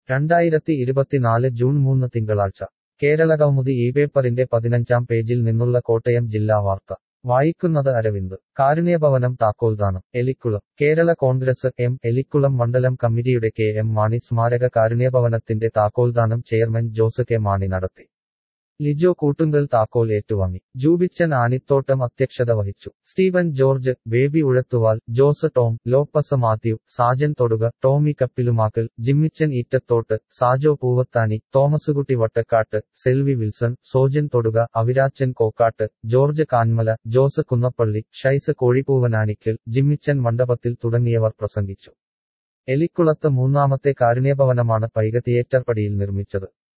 രണ്ടായിരത്തി ഇരുപത്തിനാല് ജൂൺ മൂന്ന് തിങ്കളാഴ്ച കേരളകൗമുദി ഈ പേപ്പറിന്റെ പതിനഞ്ചാം പേജിൽ നിന്നുള്ള കോട്ടയം ജില്ലാ വാർത്ത വായിക്കുന്നത് അരവിന്ദ് കാരുണ്യഭവനം താക്കോൽദാനം എലിക്കുളം കേരള കോൺഗ്രസ് എം എലിക്കുളം മണ്ഡലം കമ്മിറ്റിയുടെ കെ എം മാണി സ്മാരക കാരുണ്യഭവനത്തിന്റെ താക്കോൽദാനം ചെയർമാൻ ജോസ് കെ മാണി നടത്തി ലിജോ കൂട്ടുങ്കൽ താക്കോൽ ഏറ്റുവാങ്ങി ജൂബിച്ചൻ ആനിത്തോട്ടം അധ്യക്ഷത വഹിച്ചു Steven George Baby Uzhathuval Jose Tom Lopez Mathew Sajan Thoduka Tomy Kappilumakkal Jimmichan Eettathottu Sajo Poovathani Thomaskutty Vattakkattu Selvi Wilson Sojan Thoduka Avirachan Kokkattu George Kanmala Jose Kunnappally Shyce Kozhippoovanaanickal Jimmichan Mandapathil തുടങ്ങിയവർ പ്രസംഗിച്ചു എലിക്കുളത്ത് മൂന്നാമത്തെ കാരുണ്യഭവനമാണ് പൈക തിയേറ്റർ പടിയിൽ നിർമ്മിച്ചത്